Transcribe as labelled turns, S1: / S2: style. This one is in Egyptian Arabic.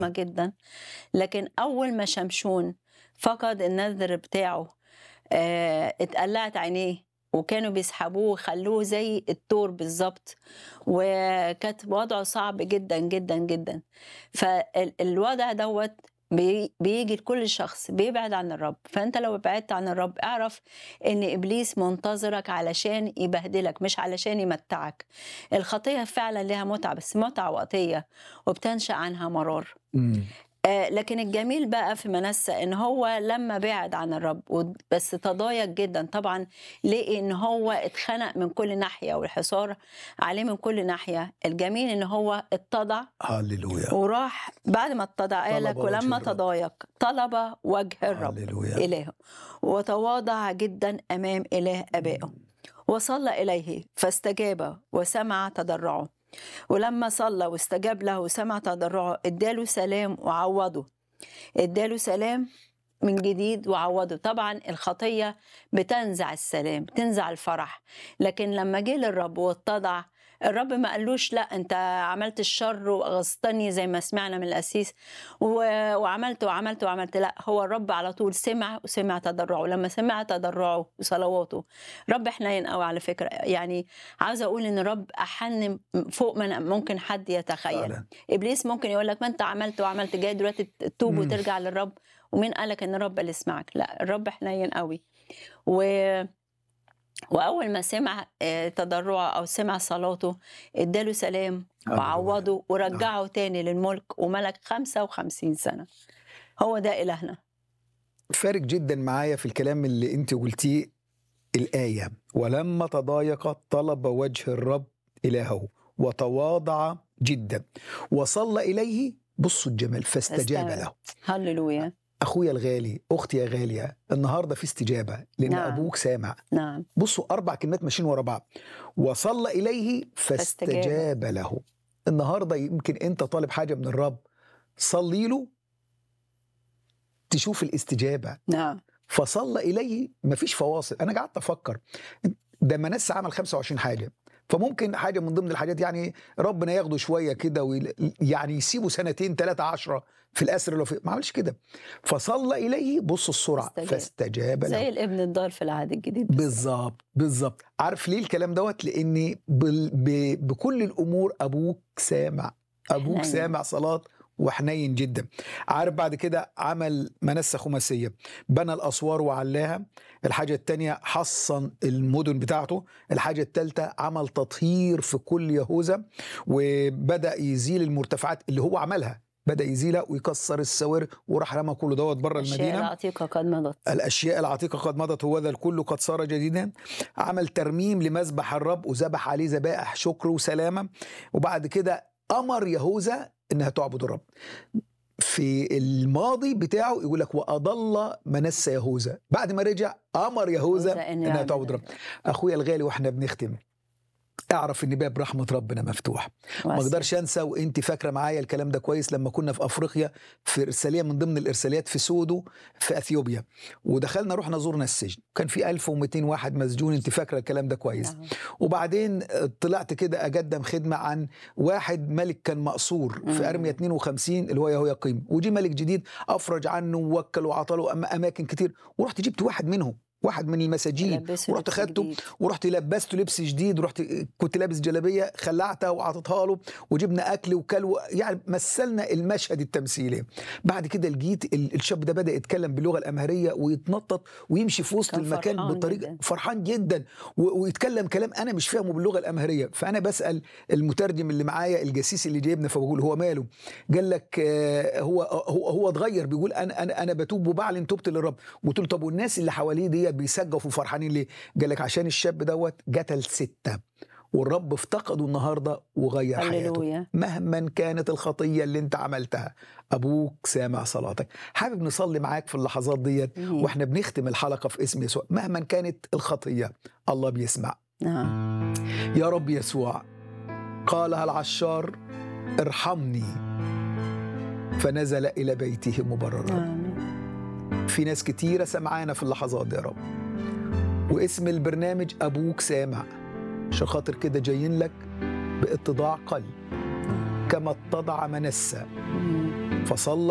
S1: جدا لكن أول ما شمشون فقد النذر بتاعه آه، اتقلعت عينيه وكانوا بيسحبوه ويخلوه زي التور بالظبط وكانت وضعه صعب جدا جدا جدا فالوضع دوت بي- بيجي لكل شخص بيبعد عن الرب فانت لو بعدت عن الرب اعرف ان ابليس منتظرك علشان يبهدلك مش علشان يمتعك الخطيه فعلا لها متعه بس متعه وقتيه وبتنشا عنها مرار
S2: مم.
S1: آه، لكن الجميل بقى في منسى ان هو لما بعد عن الرب ود- بس تضايق جدا طبعا لقي ان هو اتخنق من كل ناحيه والحصار عليه من كل ناحيه الجميل ان هو اتضع
S2: هللويا
S1: وراح بعد ما اتضع قال لك
S2: طلب وجه
S1: ولما
S2: الرب.
S1: تضايق طلب وجه الرب
S2: هللويا
S1: إلهه وتواضع جدا أمام إله أبائه وصلى إليه فاستجاب وسمع تضرعه ولما صلى واستجاب له وسمع تضرعه اداله سلام وعوضه اداله سلام من جديد وعوضه طبعا الخطية بتنزع السلام بتنزع الفرح لكن لما جه للرب واتضع الرب ما قالوش لا انت عملت الشر واغصتني زي ما سمعنا من القسيس و- وعملت وعملت وعملت لا هو الرب على طول سمع وسمع تضرعه لما سمع تضرعه وصلواته رب حنين قوي على فكره يعني عاوزه اقول ان الرب احن فوق ما ممكن حد يتخيل
S2: فعلا
S1: ابليس ممكن يقول لك ما انت عملت وعملت جاي دلوقتي تتوب
S2: مم.
S1: وترجع للرب ومين قالك ان الرب اللي يسمعك لا الرب حنين قوي و واول ما سمع آه، تضرعه او سمع صلاته اداله سلام
S2: هللويا.
S1: وعوضه ورجعه تاني للملك وملك 55 سنه هو ده الهنا
S2: فارق جدا معايا في الكلام اللي انت قلتيه الآية ولما تضايق طلب وجه الرب إلهه وتواضع جدا وصلى إليه بصوا الجمال فاستجاب
S1: فاستجاب.
S2: له
S1: هللويا
S2: أخويا الغالي أختي يا غالية النهاردة في استجابة لأن
S1: نعم.
S2: أبوك سامع
S1: نعم
S2: بصوا أربع كلمات ماشيين ورا بعض وصلى إليه فاستجاب
S1: فاستجاب.
S2: له النهاردة يمكن أنت طالب حاجة من الرب صلي له تشوف الاستجابة
S1: نعم
S2: فصلى إليه مفيش فواصل أنا قعدت أفكر ده منس عمل 25 حاجة فممكن حاجة من ضمن الحاجات يعني ربنا ياخده شوية كده ويل- يعني يسيبه سنتين ثلاثة عشرة في الأسر اللي هو فيه ما عملش كده فصلى إليه بص السرعة
S1: استجاب.
S2: فاستجاب له
S1: زي الابن الضال في العهد الجديد
S2: بالظبط بالظبط عارف ليه الكلام دوت لان بال... ب... بكل الامور ابوك سامع ابوك
S1: حنين.
S2: سامع صلاه وحنين جدا عارف بعد كده عمل منسة خماسية بنى الأسوار وعلاها الحاجة التانية حصن المدن بتاعته الحاجة التالتة عمل تطهير في كل يهوذا وبدأ يزيل المرتفعات اللي هو عملها بدأ يزيلها ويكسر السوار وراح رمى كل دوت بره
S1: الأشياء
S2: المدينة
S1: العتيقة قد مضت
S2: الأشياء العتيقة قد مضت وهذا الكل قد صار جديدا عمل ترميم لمذبح الرب وذبح عليه ذبائح شكر وسلامة وبعد كده أمر يهوذا إنها تعبد الرب في الماضي بتاعه يقول لك وأضل منسى يهوذا بعد ما رجع أمر يهوذا
S1: يهوذا إنه
S2: إنها
S1: يعمل
S2: تعبد الرب أخويا الغالي وإحنا بنختم اعرف ان باب رحمه ربنا مفتوح ما
S1: واسع.
S2: اقدرش انسى وانت فاكره معايا الكلام ده كويس لما كنا في افريقيا في ارساليه من ضمن الارساليات في سودو في اثيوبيا ودخلنا رحنا زورنا السجن كان في 1200 واحد مسجون انت فاكره الكلام ده كويس
S1: نعم.
S2: وبعدين طلعت كده اقدم خدمه عن واحد ملك كان مقصور
S1: مم.
S2: في ارميا 52 اللي هو يهوياقيم وجي ملك جديد افرج عنه ووكل وعطاله أم- اماكن كتير ورحت جبت واحد منهم واحد من المساجين
S1: لبسه
S2: ورحت
S1: لبس
S2: خدته
S1: جديد.
S2: ورحت لبسته لبس جديد ورحت كنت لابس جلابيه خلعتها وعطيتها له وجبنا اكل وكل يعني مثلنا المشهد التمثيلي بعد كده لقيت ال- الشاب ده بدا يتكلم باللغه الامهريه ويتنطط ويمشي في وسط
S1: كان
S2: المكان
S1: فرحان
S2: بطريقه
S1: جداً.
S2: فرحان جدا و- ويتكلم كلام انا مش فاهمه باللغه الامهريه فانا بسال المترجم اللي معايا الجاسيس اللي جايبنا فبقول هو ماله قال لك آه، هو هو هو اتغير بيقول انا انا انا بتوب وبعلن توبت للرب قلت له طب والناس اللي حواليه ديت بيسقفوا وفرحانين ليه قال لك عشان الشاب دوت قتل سته والرب افتقده النهارده وغير حياته
S1: هللويا
S2: مهما كانت الخطيه اللي انت عملتها ابوك سامع صلاتك حابب نصلي معاك في اللحظات ديت
S1: مم.
S2: واحنا بنختم الحلقه في اسم يسوع مهما كانت الخطيه الله بيسمع
S1: نعم
S2: يا رب يسوع قالها العشار ارحمني فنزل الى بيته مبررا
S1: آمين.
S2: في ناس كتيره سمعانا في اللحظات دي يا رب واسم البرنامج ابوك سامع عشان خاطر كده جايين لك باتضاع قلب كما اتضع منسى
S1: مم.
S2: فصلى